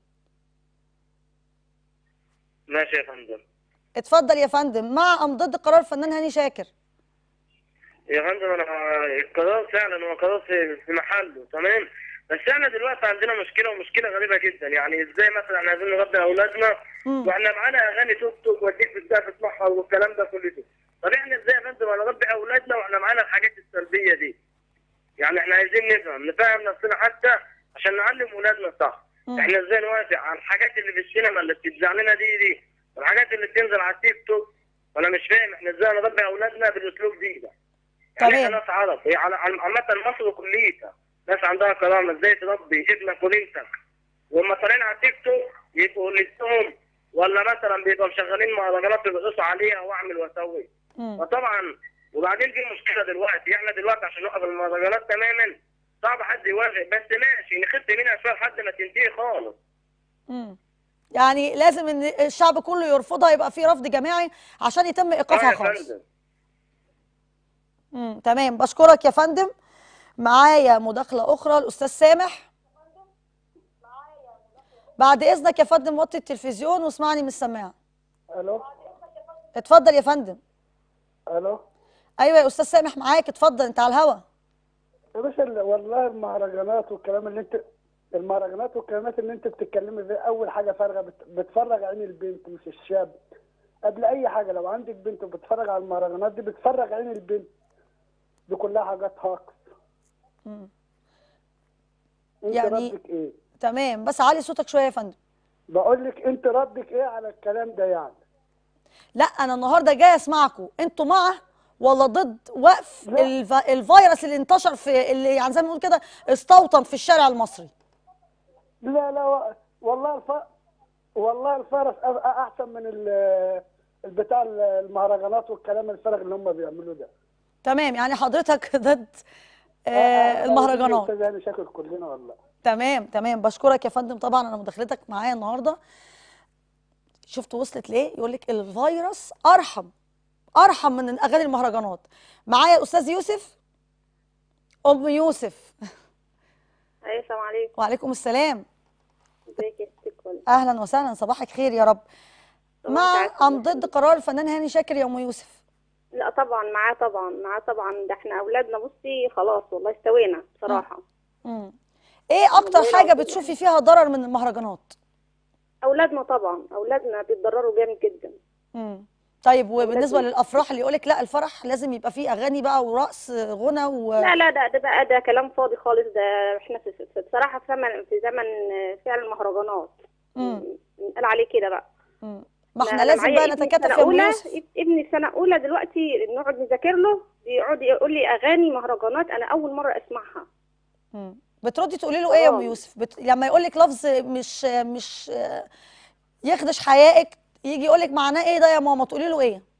ماشي يا فندم اتفضل يا فندم مع أم ضد قرار الفنان هاني شاكر يا فندم انا القرار فعلا هو قرار في في محله تمام بس احنا دلوقتي عندنا مشكله ومشكله غريبه جدا يعني ازاي مثلا احنا عايزين نربي اولادنا مم. واحنا معانا اغاني توك توك وديك بالسقف تسمعها والكلام ده كله طب احنا ازاي يا فندم هنربي اولادنا واحنا معانا الحاجات السلبيه دي يعني احنا عايزين نفهم نفهم نفسنا حتى عشان نعلم ولادنا صح مم. احنا ازاي نوافق على الحاجات اللي في السينما اللي بتتذاع لنا دي دي والحاجات اللي بتنزل على التيك توك وانا مش فاهم احنا ازاي نربي اولادنا بالاسلوب دي ده يعني تمام. احنا ناس عرب هي على على- عامة مصر كليتها ناس عندها كرامة ازاي تربي ابنك وبنتك وهم طالعين على التيك توك يبقوا لسهم ولا مثلا بيبقوا مشغلين مهرجانات بيرقصوا عليها واعمل واسوي مم. فطبعا وبعدين في مشكله دلوقتي احنا دلوقتي عشان نوقف المهرجانات تماما صعب حد يوافق بس ماشي نخف منها شويه لحد ما تنتهي خالص مم. يعني لازم ان الشعب كله يرفضها يبقى في رفض جماعي عشان يتم اه ايقافها يا خالص فندم مم. تمام بشكرك يا فندم معايا مداخله اخرى الاستاذ سامح بعد اذنك يا فندم وطي التلفزيون واسمعني من السماعه الو اتفضل يا فندم الو ايوه يا استاذ سامح معاك اتفضل انت على الهوا يا باشا ال- والله المهرجانات والكلام اللي انت المهرجانات والكلمات اللي انت بتتكلمي فيها اول حاجه فارغه بت... بتفرج عين البنت مش الشاب قبل اي حاجه لو عندك بنت وبتتفرج على المهرجانات دي بتفرج عين البنت دي كلها حاجات هاكس مم. انت يعني- ردك ايه تمام بس علي صوتك شويه يا فندم بقول لك انت ردك ايه على الكلام ده يعني لا انا النهارده جاي اسمعكم انتوا مع ولا ضد وقف لا. الف... الفيروس اللي انتشر في اللي يعني زي ما بنقول كده استوطن في الشارع المصري لا لا و- والله الف... والله الفرس أ- احسن من ال... البتاع المهرجانات والكلام الفارغ اللي هم بيعملوه ده تمام يعني حضرتك ضد آه المهرجانات استاذ يعني شكل كلنا والله تمام تمام بشكرك يا فندم طبعا انا مداخلتك معايا النهارده شفت وصلت ليه يقول لك الفيروس ارحم ارحم من اغاني المهرجانات معايا الاستاذ يوسف ام يوسف ايوه السلام عليكم وعليكم السلام ازيك يا ست الكل اهلا وسهلا صباحك خير يا رب صباحك مع عسل. ام ضد قرار الفنان هاني شاكر يا ام يوسف لا طبعا معاه طبعا معاه طبعا ده احنا اولادنا بصي خلاص والله استوينا بصراحه مم. ايه اكتر حاجه بتشوفي فيها ضرر من المهرجانات اولادنا طبعا اولادنا بيتضرروا جامد جدا مم. طيب وبالنسبه أولادنا. للافراح اللي يقولك لا الفرح لازم يبقى فيه اغاني بقى ورقص غنى و... لا لا ده ده بقى ده كلام فاضي خالص ده احنا في في- بصراحه في زمن في زمن فعل المهرجانات مم. قال عليه كده بقى مم. ما لا، احنا أنا لازم معايا بقى ابني في نتكاتف سنة يا ام أولى يوسف ابني في سنه اولى دلوقتي نقعد نذاكر له بيقعد يقول لي اغاني مهرجانات انا اول مره اسمعها مم. بتردي تقولي له ايه يا ام آه. يوسف بت... لما يقولك لفظ مش مش آه، يخدش حيائك يجي يقولك معناه ايه ده يا ماما تقولي له ايه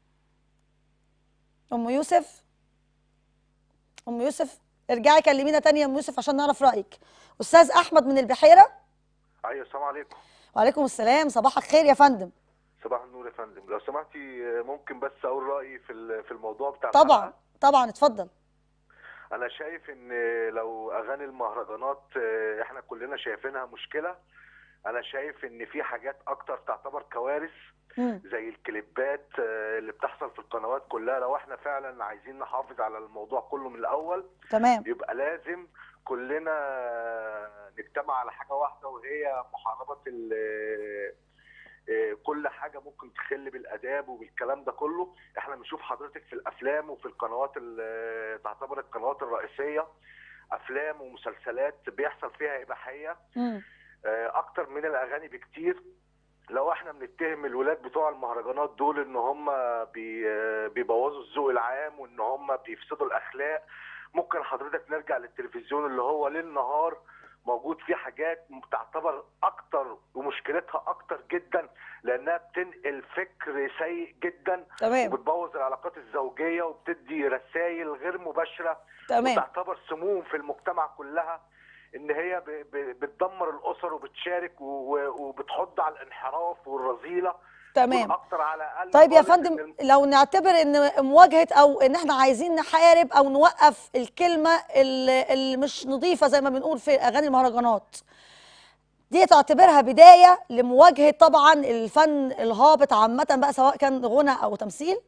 ام يوسف ام يوسف ارجعي كلمينا تاني يا ام يوسف عشان نعرف رايك استاذ احمد من البحيره ايوه السلام عليكم وعليكم السلام صباحك خير يا فندم صباح النور يا فندم لو سمحتي ممكن بس اقول رايي في ال- في الموضوع بتاع طبعا الحلقة؟ طبعا اتفضل انا شايف ان لو اغاني المهرجانات آه، احنا كلنا شايفينها مشكله انا شايف ان في حاجات اكتر تعتبر كوارث مم. زي الكليبات آه، اللي بتحصل في القنوات كلها لو احنا فعلا عايزين نحافظ على الموضوع كله من الاول تمام يبقى لازم كلنا نجتمع على حاجه واحده وهي محاربه ال- آه، كل حاجه ممكن تخل بالاداب وبالكلام ده كله احنا بنشوف حضرتك في الافلام وفي القنوات ال- تعتبر القنوات الرئيسيه افلام ومسلسلات بيحصل فيها اباحيه مم. آه، اكتر من الاغاني بكتير لو احنا بنتهم الولاد بتوع المهرجانات دول ان هم بي آه، بيبوظوا الذوق العام وان هم بيفسدوا الاخلاق ممكن حضرتك نرجع للتلفزيون اللي هو ليل نهار موجود فيه حاجات تعتبر اكتر ومشكلتها اكتر جدا لانها بتنقل فكر سيء جدا تمام. وبتبوظ العلاقات الزوجيه وبتدي رسائل غير مباشره تمام. وتعتبر سموم في المجتمع كلها ان هي ب- ب- بتدمر الاسر وبتشارك و- و- وبتحض على الانحراف والرذيله تمام. والاكتر على الاقل طيب يا خالص إن فندم لو نعتبر ان مواجهه او ان احنا عايزين نحارب او نوقف الكلمه اللي اللي مش نظيفه زي ما بنقول في اغاني المهرجانات دي تعتبرها بدايه لمواجهه طبعا الفن الهابط عامه بقى سواء كان غنى او تمثيل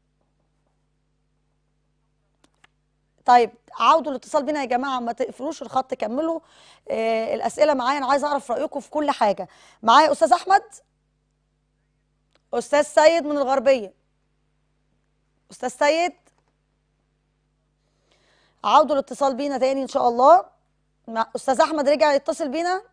طيب عودوا الاتصال بينا يا جماعه ما تقفلوش الخط كملوا آه الاسئله معايا انا عايزه اعرف رايكم في كل حاجه معايا استاذ احمد استاذ سيد من الغربيه استاذ سيد عودوا الاتصال بينا تاني ان شاء الله مع استاذ احمد رجع يتصل بينا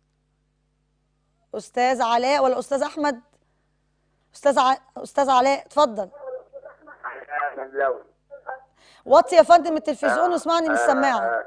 استاذ علاء ولا استاذ احمد استاذ ع... استاذ علاء اتفضل لو وطي يا فندم التلفزيون واسمعني من السماعه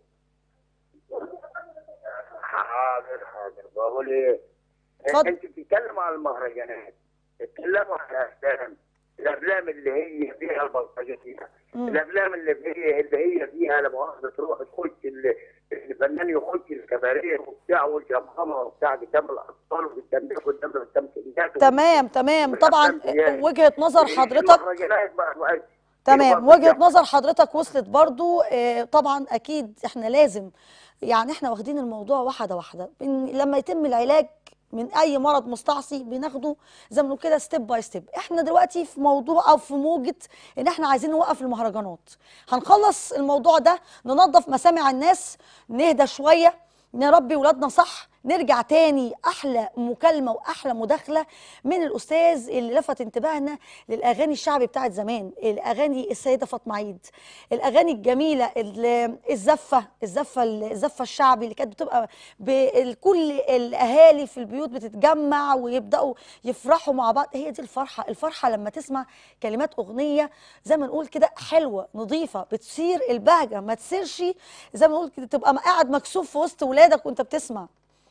حاضر حاضر بقول ايه اتفضل. انت بتتكلم على المهرجانات اتكلموا على الافلام الافلام اللي هي فيها البلطجه فيها مم. الافلام اللي هي اللي هي فيها لا مؤاخذه تروح تخش ال- الفنان يخش الكباريه وبتاع والجمهمه وبتاع قدام الاطفال وبتدمر قدام التمثيليات تمام تمام طبعا والأفلام دي. وجهة نظر حضرتك المهرجانات بقى بقى- تمام وجهة نظر حضرتك وصلت برضو آه، طبعا اكيد احنا لازم يعني احنا واخدين الموضوع واحدة واحدة إن لما يتم العلاج من اي مرض مستعصي بناخده زي ما بنقول كده ستيب باي ستيب احنا دلوقتي في موضوع او في موجة ان احنا عايزين نوقف المهرجانات هنخلص الموضوع ده ننظف مسامع الناس نهدى شوية نربي ولادنا صح نرجع تاني احلى مكالمه واحلى مداخله من الاستاذ اللي لفت انتباهنا للاغاني الشعبي بتاعت زمان الاغاني السيده فاطمه عيد الاغاني الجميله ال- الزفه الزفه الزفه الشعبي اللي كانت بتبقى ب- كل الاهالي في البيوت بتتجمع ويبداوا يفرحوا مع بعض هي دي الفرحه الفرحه لما تسمع كلمات اغنيه زي ما نقول كده حلوه نظيفه بتثير البهجه ما تثيرش زي ما نقول كده تبقى قاعد مكسوف في وسط ولادك وانت بتسمع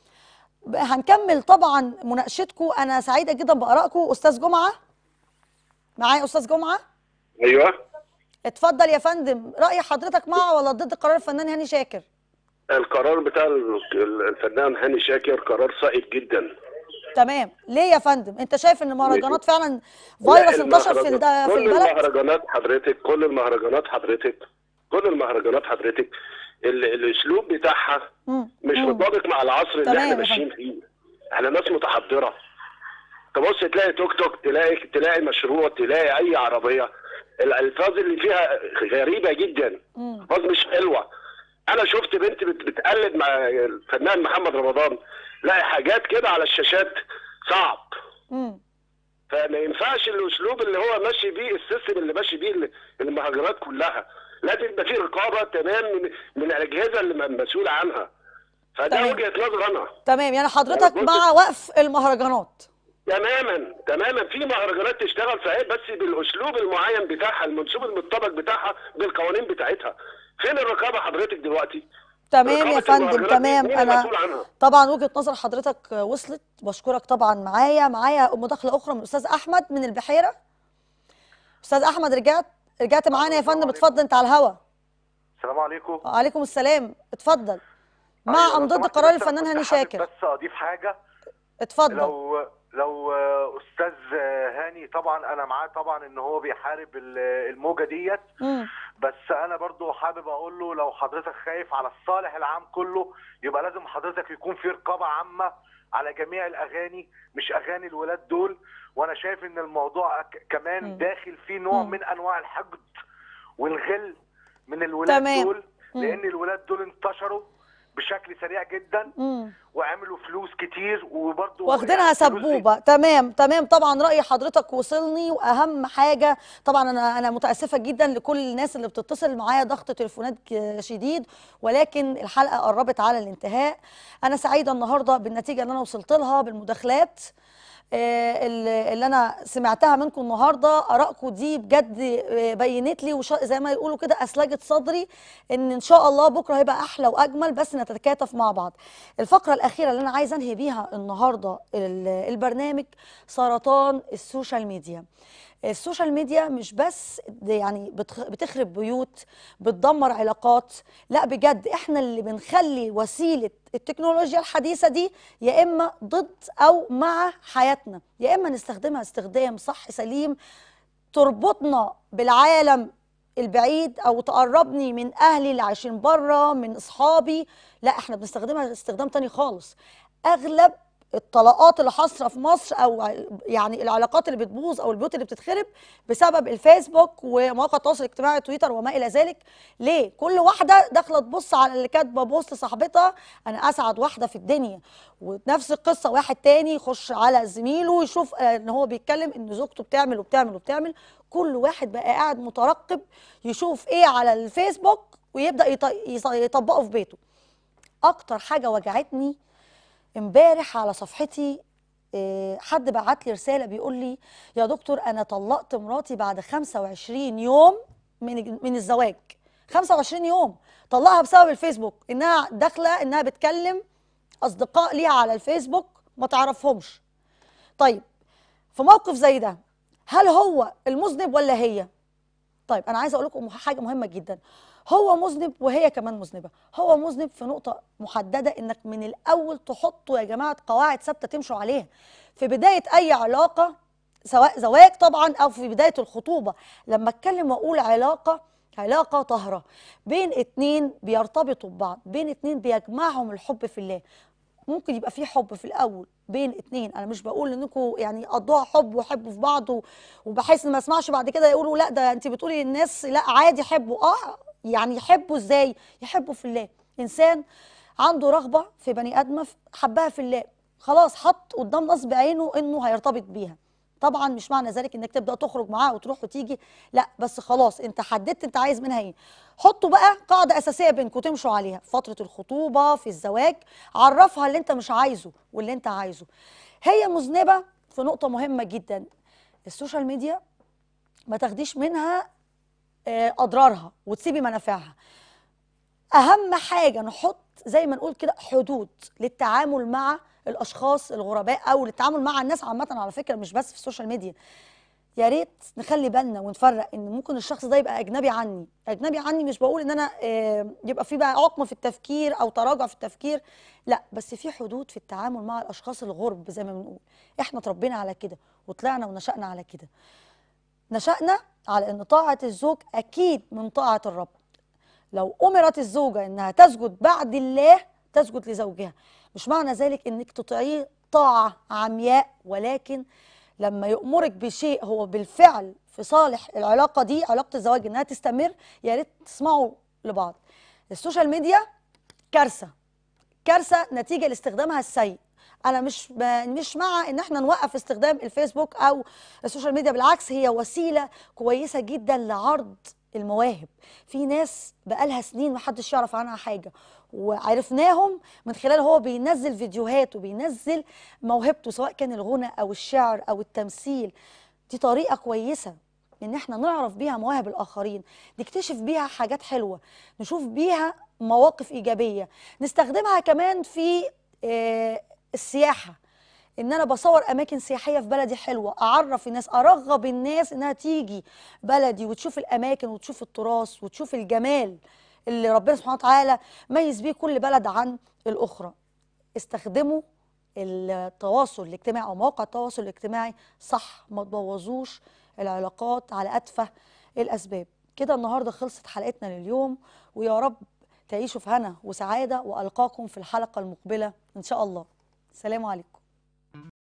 هنكمل طبعا مناقشتكم انا سعيده جدا بارائكم استاذ جمعه معايا استاذ جمعه ايوه اتفضل يا فندم راي حضرتك مع ولا ضد قرار الفنان هاني شاكر القرار بتاع ال- الفنان هاني شاكر قرار صائب جدا تمام ليه يا فندم انت شايف ان المهرجانات فعلا لا، فيروس انتشر في المهرجان- الد- في كل البلد المهرجانات حضرتك كل المهرجانات حضرتك كل المهرجانات حضرتك ال- الاسلوب بتاعها مم. مش مم. مطابق مع العصر اللي تمام احنا يا ماشيين فيه احنا ناس متحضره تبص تلاقي توك توك تلاقي تلاقي مشروع تلاقي اي عربيه الالفاظ اللي فيها غريبه جدا مم. الفاظ مش حلوه انا شفت بنت بت- بتقلد مع الفنان محمد رمضان لاقي حاجات كده على الشاشات صعب مم. فما ينفعش الاسلوب اللي هو ماشي بيه السيستم اللي ماشي بيه ال- المهرجانات كلها لازم يبقى في رقابه تمام من, من الاجهزه اللي م- مسؤوله عنها فده تمام. وجهه نظر انا تمام يعني حضرتك بص- مع وقف المهرجانات تماما تماما في مهرجانات تشتغل صحيح بس بالاسلوب المعين بتاعها المنسوب المطبق بتاعها بالقوانين بتاعتها فين الرقابه حضرتك دلوقتي تمام يا رقابة فندم المهرجانات دي تمام مين انا المسؤول عنها طبعا وجهه نظر حضرتك وصلت بشكرك طبعا معايا معايا مداخله اخرى من الاستاذ احمد من البحيره استاذ احمد رجعت رجعت معانا يا فندم اتفضل انت على الهوا السلام عليكم وعليكم السلام اتفضل مع أيوة، ام لو ضد سمحت قرار بس الفنان كنت هاني حابب شاكر بس اضيف حاجه اتفضل لو لو آه، استاذ آه، هاني طبعا انا معاه طبعا ان هو بيحارب ال- الموجه ديت مم. بس انا برضو حابب اقول له لو حضرتك خايف على الصالح العام كله يبقى لازم حضرتك يكون في رقابه عامه على جميع الاغاني مش اغاني الولاد دول وانا شايف ان الموضوع ك- كمان مم. داخل فيه نوع مم. من انواع الحقد والغل من الولاد تمام. دول مم. لان الولاد دول انتشروا بشكل سريع جدا مم. وعملوا فلوس كتير وبرضو واخدينها يعني الفلوس دي- سبوبه تمام تمام طبعا راي حضرتك وصلني واهم حاجه طبعا انا انا متاسفه جدا لكل الناس اللي بتتصل معايا ضغط تليفونات ك- شديد ولكن الحلقه قربت على الانتهاء انا سعيده النهارده بالنتيجه اللي انا وصلت لها بالمداخلات آه، اللي اللي انا سمعتها منكم النهارده ارائكم دي بجد آه، بينت لي وش- زي ما يقولوا كده اسلجت صدري ان ان شاء الله بكره هيبقى احلى واجمل بس نتكاتف مع بعض الفقره الاخيره اللي انا عايزه انهي بيها النهارده ال- البرنامج سرطان السوشيال ميديا السوشيال ميديا مش بس دي يعني بتخ- بتخرب بيوت بتدمر علاقات لا بجد احنا اللي بنخلي وسيله التكنولوجيا الحديثه دي يا اما ضد او مع حياتنا يا اما نستخدمها استخدام صح سليم تربطنا بالعالم البعيد او تقربني من اهلي اللي عايشين بره من اصحابي لا احنا بنستخدمها استخدام تاني خالص اغلب الطلاقات اللي حاصله في مصر او يعني العلاقات اللي بتبوظ او البيوت اللي بتتخرب بسبب الفيسبوك ومواقع التواصل الاجتماعي تويتر وما الى ذلك ليه كل واحده داخله تبص على اللي كاتبه بوست صاحبتها انا اسعد واحده في الدنيا ونفس القصه واحد تاني يخش على زميله يشوف آه، ان هو بيتكلم ان زوجته بتعمل وبتعمل وبتعمل كل واحد بقى قاعد مترقب يشوف ايه على الفيسبوك ويبدا يط- يص- يطبقه في بيته اكتر حاجه وجعتني امبارح على صفحتي آه، حد بعت لي رساله بيقول لي يا دكتور انا طلقت مراتي بعد 25 يوم من من الزواج 25 يوم طلقها بسبب الفيسبوك انها داخله انها بتكلم اصدقاء ليها على الفيسبوك ما تعرفهمش طيب في موقف زي ده هل هو المذنب ولا هي طيب انا عايزه اقول لكم حاجه مهمه جدا هو مذنب وهي كمان مذنبه هو مذنب في نقطه محدده انك من الاول تحطوا يا جماعه قواعد ثابته تمشوا عليها في بدايه اي علاقه سواء زواج طبعا او في بدايه الخطوبه لما اتكلم واقول علاقه علاقه طاهره بين اتنين بيرتبطوا ببعض بين اتنين بيجمعهم الحب في الله ممكن يبقى في حب في الاول بين اتنين انا مش بقول انكم يعني قضوها حب وحبوا في بعض و- وبحيث ان ما اسمعش بعد كده يقولوا لا ده انت بتقولي للناس لا عادي حبوا اه يعني يحبوا ازاي يحبوا في الله انسان عنده رغبه في بني ادمه حبها في الله خلاص حط قدام نصب عينه انه هيرتبط بيها طبعا مش معنى ذلك انك تبدا تخرج معاها وتروح وتيجي لا بس خلاص انت حددت انت عايز منها ايه حطوا بقى قاعده اساسيه بينكم تمشوا عليها في فتره الخطوبه في الزواج عرفها اللي انت مش عايزه واللي انت عايزه هي مذنبه في نقطه مهمه جدا السوشيال ميديا ما تاخديش منها آه، اضرارها وتسيبي منافعها اهم حاجه نحط زي ما نقول كده حدود للتعامل مع الاشخاص الغرباء او للتعامل مع الناس عامه على فكره مش بس في السوشيال ميديا يا ريت نخلي بالنا ونفرق ان ممكن الشخص ده يبقى اجنبي عني اجنبي عني مش بقول ان انا آه، يبقى في بقى عقم في التفكير او تراجع في التفكير لا بس في حدود في التعامل مع الاشخاص الغرب زي ما بنقول احنا اتربينا على كده وطلعنا ونشأنا على كده نشأنا على ان طاعه الزوج اكيد من طاعه الرب لو امرت الزوجه انها تسجد بعد الله تسجد لزوجها مش معنى ذلك انك تطيعيه طاعه عمياء ولكن لما يأمرك بشيء هو بالفعل في صالح العلاقه دي علاقه الزواج انها تستمر يا ريت تسمعوا لبعض السوشيال ميديا كارثه كارثه نتيجه لاستخدامها السيء انا مش ب... مش مع ان احنا نوقف استخدام الفيسبوك او السوشيال ميديا بالعكس هي وسيله كويسه جدا لعرض المواهب في ناس بقالها سنين محدش يعرف عنها حاجه وعرفناهم من خلال هو بينزل فيديوهات وبينزل موهبته سواء كان الغنى او الشعر او التمثيل دي طريقه كويسه ان احنا نعرف بيها مواهب الاخرين نكتشف بيها حاجات حلوه نشوف بيها مواقف ايجابيه نستخدمها كمان في آه، السياحه ان انا بصور اماكن سياحيه في بلدي حلوه اعرف الناس ارغب الناس انها تيجي بلدي وتشوف الاماكن وتشوف التراث وتشوف الجمال اللي ربنا سبحانه وتعالى ميز بيه كل بلد عن الاخرى استخدموا التواصل الاجتماعي او مواقع التواصل الاجتماعي صح ما تبوظوش العلاقات على اتفه الاسباب كده النهارده خلصت حلقتنا لليوم ويا رب تعيشوا في هنا وسعاده والقاكم في الحلقه المقبله ان شاء الله سلام عليكم